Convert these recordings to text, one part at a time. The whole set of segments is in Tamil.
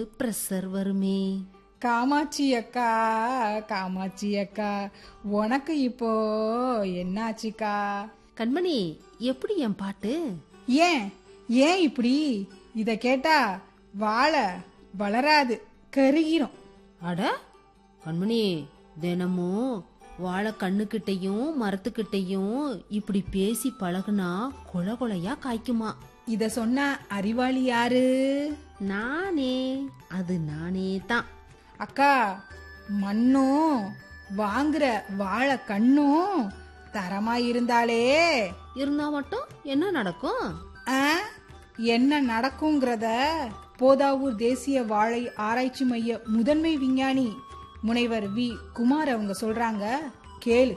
ப்ரெஷர் வருமே காமாட்சி அக்கா காமாட்சி அக்கா உனக்கு இப்போ என்னாச்சுக்கா கண்மணி எப்படி என் பாட்டு ஏன் ஏன் இப்படி இத கேட்டா வாழை வளராது கருகிரும் அட கண்மணி தினமும் வாழை கண்ணுக்கிட்டையும் மரத்துக்கிட்டையும் இப்படி பேசி பழகுனா கொல கொலையா காய்க்குமா இத சொன்ன அறிவாளி யாரு நானே அது நானே தான் அக்கா மண்ணும் வாங்குற வாழை கண்ணும் தரமா இருந்தாலே இருந்தா மட்டும் என்ன நடக்கும் ஆ, என்ன நடக்குங்கிறத போதாவூர் தேசிய வாழை ஆராய்ச்சி மைய முதன்மை விஞ்ஞானி முனைவர் வி குமார் அவங்க சொல்றாங்க கேளு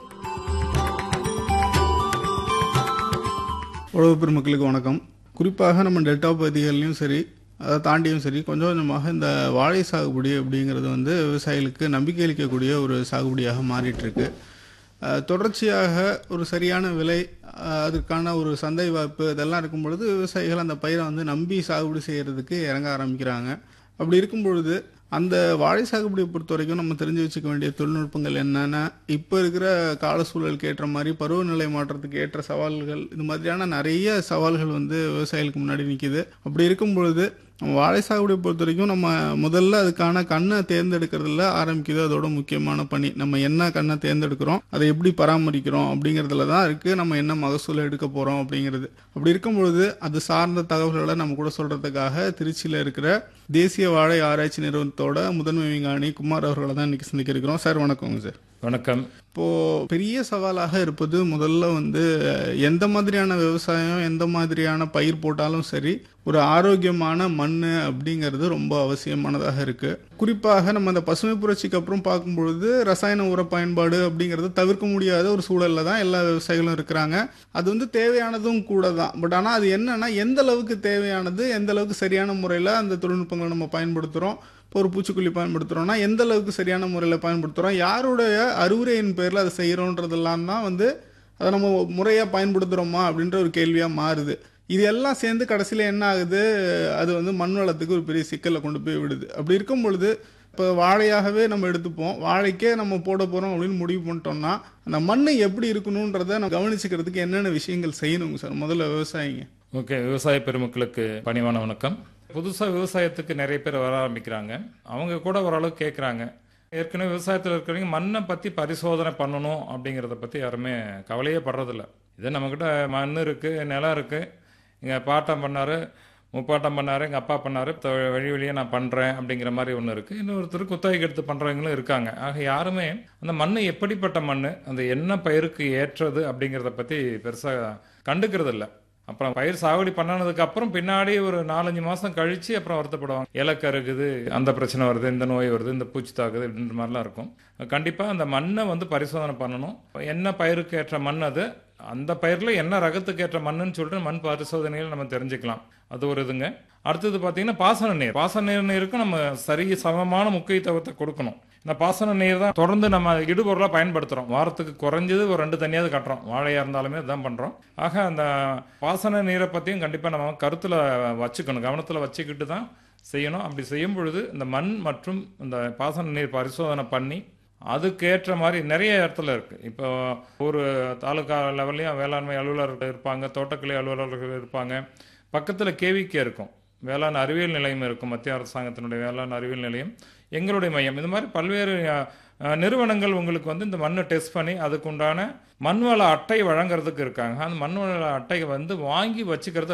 உழவு பெருமக்களுக்கு வணக்கம் குறிப்பாக நம்ம டெல்டா பகுதிகள்லையும் சரி அதை தாண்டியும் சரி கொஞ்சம் கொஞ்சமாக இந்த வாழை சாகுபடி அப்படிங்கிறது வந்து விவசாயிகளுக்கு நம்பிக்கை அளிக்கக்கூடிய ஒரு சாகுபடியாக மாறிட்டு இருக்கு அஹ், தொடர்ச்சியாக ஒரு சரியான விலை அஹ், அதற்கான ஒரு சந்தை வாய்ப்பு இதெல்லாம் இருக்கும் பொழுது விவசாயிகள் அந்த பயிரை வந்து நம்பி சாகுபடி செய்கிறதுக்கு இறங்க ஆரம்பிக்கிறாங்க அப்படி இருக்கும் பொழுது அந்த வாழை சாகுபடியை பொறுத்த வரைக்கும் நம்ம தெரிஞ்சு வச்சுக்க வேண்டிய தொழில்நுட்பங்கள் என்னென்ன இப்போ இருக்கிற கால சூழலுக்கு ஏற்ற மாதிரி பருவநிலை மாற்றத்துக்கு ஏற்ற சவால்கள் இது மாதிரியான நிறைய சவால்கள் வந்து விவசாயிகளுக்கு முன்னாடி நிற்கிது அப்படி இருக்கும் பொழுது நம்ம வாழை சாகுபடியை பொறுத்த வரைக்கும் நம்ம முதல்ல அதுக்கான கண்ணை தேர்ந்தெடுக்கிறதுல ஆரம்பிக்குது அதோட முக்கியமான பணி நம்ம என்ன கண்ணை தேர்ந்தெடுக்கிறோம் அதை எப்படி பராமரிக்கிறோம் அப்படிங்கிறதுல தான் இருக்குது நம்ம என்ன மகசூல் எடுக்க போகிறோம் அப்படிங்கிறது அப்படி இருக்கும் பொழுது அது சார்ந்த தகவல்களை நம்ம கூட சொல்கிறதுக்காக திருச்சியில் இருக்கிற தேசிய வாழை ஆராய்ச்சி நிறுவனத்தோட முதன்மை விஞ்ஞானி குமார் அவர்களை தான் இன்னைக்கு சந்திக்க இருக்கிறோம் சார் வணக்கங்க சார் வணக்கம் இப்போ பெரிய சவாலாக இருப்பது முதல்ல வந்து அஹ், எந்த மாதிரியான விவசாயம் எந்த மாதிரியான பயிர் போட்டாலும் சரி ஒரு ஆரோக்கியமான மண் அப்படிங்கிறது ரொம்ப அவசியமானதாக இருக்கு குறிப்பாக நம்ம அந்த பசுமை புரட்சிக்கு அப்புறம் பார்க்கும்பொழுது ரசாயன உர பயன்பாடு அப்படிங்கிறது தவிர்க்க முடியாத ஒரு சூழல்ல தான் எல்லா விவசாயிகளும் இருக்கிறாங்க அது வந்து தேவையானதும் கூட தான் பட் ஆனால் அது என்னன்னா எந்த அளவுக்கு தேவையானது எந்த அளவுக்கு சரியான முறையில் அந்த தொழில்நுட்பங்களை நம்ம பயன்படுத்துகிறோம் இப்போ ஒரு பூச்சிக்கொல்லி பயன்படுத்துகிறோம்னா எந்த அளவுக்கு சரியான முறையில் பயன்படுத்துகிறோம் யாருடைய அறிவுரையின் பேரில் அதை செய்கிறோன்றதெல்லாம் தான் வந்து அதை நம்ம முறையாக பயன்படுத்துகிறோமா அப்படின்ற ஒரு கேள்வியாக மாறுது இது எல்லாம் சேர்ந்து கடைசியில் என்ன ஆகுது அது வந்து மண் வளத்துக்கு ஒரு பெரிய சிக்கலை கொண்டு போய் விடுது அப்படி இருக்கும் பொழுது இப்போ வாழையாகவே நம்ம எடுத்துப்போம் வாழைக்கே நம்ம போட போகிறோம் அப்படின்னு முடிவு பண்ணிட்டோம்னா அந்த மண் எப்படி இருக்கணுன்றதை நம்ம கவனிச்சுக்கிறதுக்கு என்னென்ன விஷயங்கள் செய்யணுங்க சார் முதல்ல விவசாயிங்க ஓகே விவசாய பெருமக்களுக்கு பணிவான வணக்கம் புதுசாக விவசாயத்துக்கு நிறைய பேர் வர ஆரம்பிக்கிறாங்க அவங்க கூட ஓரளவுக்கு கேட்குறாங்க ஏற்கனவே விவசாயத்தில் இருக்கிறவங்க மண்ணை பற்றி பரிசோதனை பண்ணணும் அப்படிங்கிறத பற்றி யாருமே கவலையே படுறதில்ல இதே நம்மக்கிட்ட மண் இருக்குது நிலம் இருக்குது எங்கள் பாட்டம் பண்ணார் முப்பாட்டம் பண்ணார் எங்கள் அப்பா பண்ணார் வழி வழியாக நான் பண்ணுறேன் அப்படிங்கிற மாதிரி ஒன்று இருக்குது இன்னொருத்தர் குத்தகைக்கு எடுத்து பண்ணுறவங்களும் இருக்காங்க ஆக யாருமே அந்த மண் எப்படிப்பட்ட மண் அந்த என்ன பயிருக்கு ஏற்றது அப்படிங்கிறத பற்றி பெருசாக கண்டுக்கிறது இல்ல அப்புறம் பயிர் சாகுபடி பண்ணனதுக்கு அப்புறம் பின்னாடி ஒரு நாலஞ்சு மாசம் கழிச்சு அப்புறம் வருத்தப்படுவாங்க இலை கருகுது அந்த பிரச்சனை வருது இந்த நோய் வருது இந்த பூச்சி தாக்குது இந்த மாதிரிலாம் இருக்கும் கண்டிப்பா அந்த மண்ணை வந்து பரிசோதனை பண்ணணும் என்ன பயிருக்கு ஏற்ற மண் அது அந்த பயிர்ல என்ன ரகத்துக்கு ஏற்ற மண்ணுன்னு சொல்லிட்டு மண் பரிசோதனையில் நம்ம தெரிஞ்சுக்கலாம் அது ஒரு இதுங்க அடுத்தது பார்த்தீங்கன்னா பாசன நீர் பாசன நீர் நீருக்கு நம்ம சரி சமமான முக்கியத்துவத்தை கொடுக்கணும் இந்த பாசன நீர் தான் தொடர்ந்து நம்ம இடுபொருளாக பயன்படுத்துகிறோம் வாரத்துக்கு குறைஞ்சது ஒரு ரெண்டு தண்ணியாவது கட்டுறோம் வாழையாக இருந்தாலுமே இதுதான் பண்ணுறோம் ஆக அந்த பாசன நீரை பற்றியும் கண்டிப்பாக நம்ம கருத்தில் வச்சுக்கணும் கவனத்தில் வச்சுக்கிட்டு தான் செய்யணும் அப்படி செய்யும் பொழுது இந்த மண் மற்றும் இந்த பாசன நீர் பரிசோதனை பண்ணி அதுக்கேற்ற மாதிரி நிறைய இடத்துல இருக்கு இப்போ ஒரு தாலுகா லெவல்லையும் வேளாண்மை அலுவலர்கள் இருப்பாங்க தோட்டக்கலை அலுவலர்கள் இருப்பாங்க பக்கத்தில் கேவிகே இருக்கும் வேளாண் அறிவியல் நிலையம் இருக்கும் மத்திய அரசாங்கத்தினுடைய வேளாண் அறிவியல் நிலையம் எங்களுடைய மையம் இது மாதிரி பல்வேறு அஹ், அஹ், நிறுவனங்கள் உங்களுக்கு வந்து இந்த மண்ணை டெஸ்ட் பண்ணி அதுக்குண்டான மண்வள அட்டை வழங்குறதுக்கு இருக்காங்க அந்த மண்வள அட்டையை வந்து வாங்கி வச்சுக்கிறது